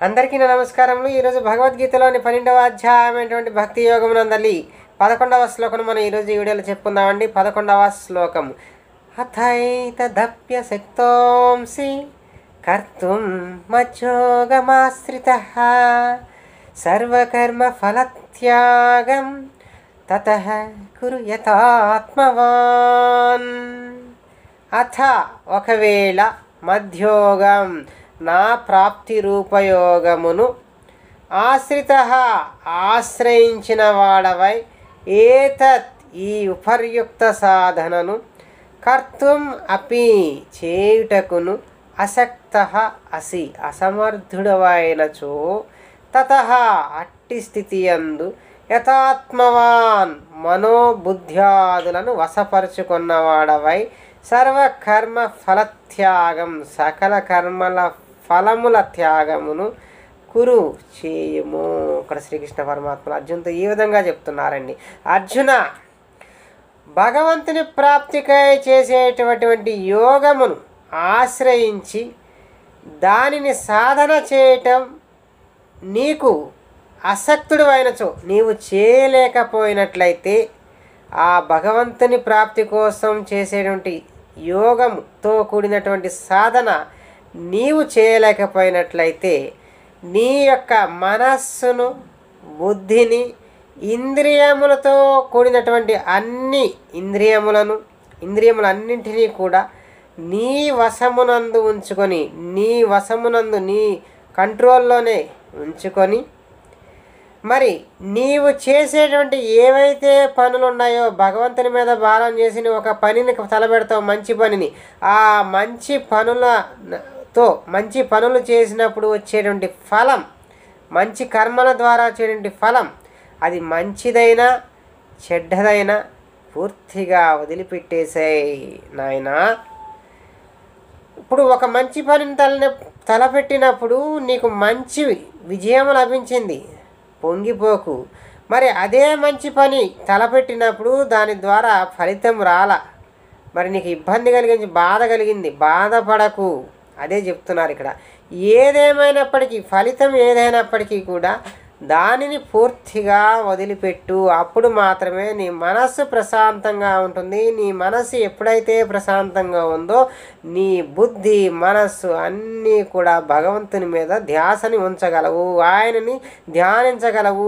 అందరికీ నా నమస్కారములు ఈరోజు భగవద్గీతలోని పన్నెండవ అధ్యాయమైనటువంటి భక్తి యోగమునందలి పదకొండవ శ్లోకం మనం ఈరోజు ఈ వీడియోలో చెప్పుకుందామండి పదకొండవ శ్లోకం అథైతదప్య శక్తోంసి కర్తుం మజ్జోగమాశ్రిత సర్వకర్మ ఫలత్యాగం తత కురు యథాత్మవాన్ అథ ఒకవేళ మధ్యోగం నా ప్రాప్తి రూపయోగమును ఆశ్రిత ఆశ్రయించిన వాడవై ఏతత్ ఈ ఉపర్యుక్త సాధనను కర్తుం అపి చేయుటకును అసక్త అసి అసమర్థుడవైనచో తత అట్టి స్థితి అందు యథాత్మవాన్ మనోబుద్ధ్యాదులను వశపరుచుకున్నవాడవై సర్వకర్మ ఫలత్యాగం సకల కర్మల ఫలముల త్యాగమును కురు చేయము ఇక్కడ శ్రీకృష్ణ పరమాత్మ అర్జున్తో ఈ విధంగా చెప్తున్నారండి అర్జున భగవంతుని ప్రాప్తికై చేసేటటువంటి యోగమును ఆశ్రయించి దానిని సాధన చేయటం నీకు అసక్తుడు అయినచో నీవు చేయలేకపోయినట్లయితే ఆ భగవంతుని ప్రాప్తి కోసం చేసేటువంటి యోగంతో కూడినటువంటి సాధన నీవు చేయలేకపోయినట్లయితే నీ యొక్క మనస్సును బుద్ధిని ఇంద్రియములతో కూడినటువంటి అన్ని ఇంద్రియములను ఇంద్రియములన్నింటినీ కూడా నీ వశమునందు ఉంచుకొని నీ వశమునందు నీ కంట్రోల్లోనే ఉంచుకొని మరి నీవు చేసేటువంటి ఏవైతే పనులు ఉన్నాయో భగవంతుని మీద భారం చేసి నువ్వు ఒక పనిని తలపెడతావు మంచి పనిని ఆ మంచి పనులతో మంచి పనులు చేసినప్పుడు వచ్చేటువంటి ఫలం మంచి కర్మల ద్వారా వచ్చేటువంటి ఫలం అది మంచిదైనా చెడ్డదైనా పూర్తిగా వదిలిపెట్టేసాయి నాయనా ఇప్పుడు ఒక మంచి పనిని తల తలపెట్టినప్పుడు నీకు మంచి విజయం లభించింది పొంగిపోకు మరి అదే మంచి పని తలపెట్టినప్పుడు దాని ద్వారా ఫలితం రాల మరి నీకు ఇబ్బంది కలిగించి బాధ కలిగింది బాధపడకు అదే చెప్తున్నారు ఇక్కడ ఏదేమైనప్పటికీ ఫలితం ఏదైనప్పటికీ కూడా దానిని పూర్తిగా వదిలిపెట్టు అప్పుడు మాత్రమే నీ మనస్సు ప్రశాంతంగా ఉంటుంది నీ మనస్సు ఎప్పుడైతే ప్రశాంతంగా ఉందో నీ బుద్ధి మనస్సు అన్నీ కూడా భగవంతుని మీద ధ్యాసని ఉంచగలవు ఆయనని ధ్యానించగలవు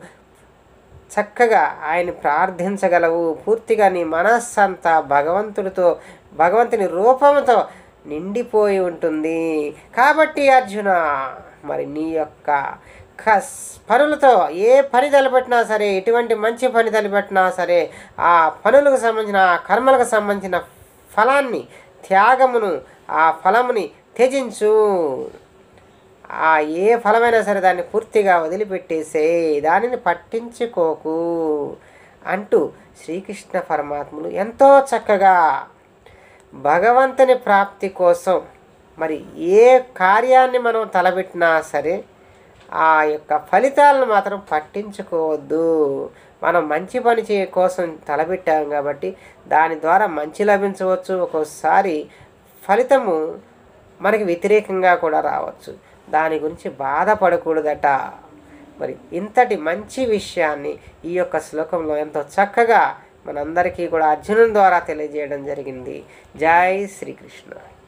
చక్కగా ఆయన ప్రార్థించగలవు పూర్తిగా నీ మనస్సంతా భగవంతుడితో భగవంతుని రూపంతో నిండిపోయి ఉంటుంది కాబట్టి అర్జున మరి నీ యొక్క కస్ పనులతో ఏ పని తలపెట్టినా సరే ఎటువంటి మంచి పని తలపెట్టినా సరే ఆ పనులకు సంబంధించిన ఆ కర్మలకు సంబంధించిన ఫలాన్ని త్యాగమును ఆ ఫలముని త్యజించు ఆ ఏ ఫలమైనా సరే దాన్ని పూర్తిగా వదిలిపెట్టేసే దానిని పట్టించుకోకు అంటూ శ్రీకృష్ణ పరమాత్ములు ఎంతో చక్కగా భగవంతుని ప్రాప్తి కోసం మరి ఏ కార్యాన్ని మనం తలపెట్టినా సరే ఆ యొక్క ఫలితాలను మాత్రం పట్టించుకోవద్దు మనం మంచి పని చే కోసం తలపెట్టాం కాబట్టి దాని ద్వారా మంచి లభించవచ్చు ఒక్కోసారి ఫలితము మనకి వ్యతిరేకంగా కూడా రావచ్చు దాని గురించి బాధపడకూడదట మరి ఇంతటి మంచి విషయాన్ని ఈ యొక్క శ్లోకంలో ఎంతో చక్కగా మనందరికీ కూడా అర్జునుని ద్వారా తెలియజేయడం జరిగింది జై శ్రీకృష్ణ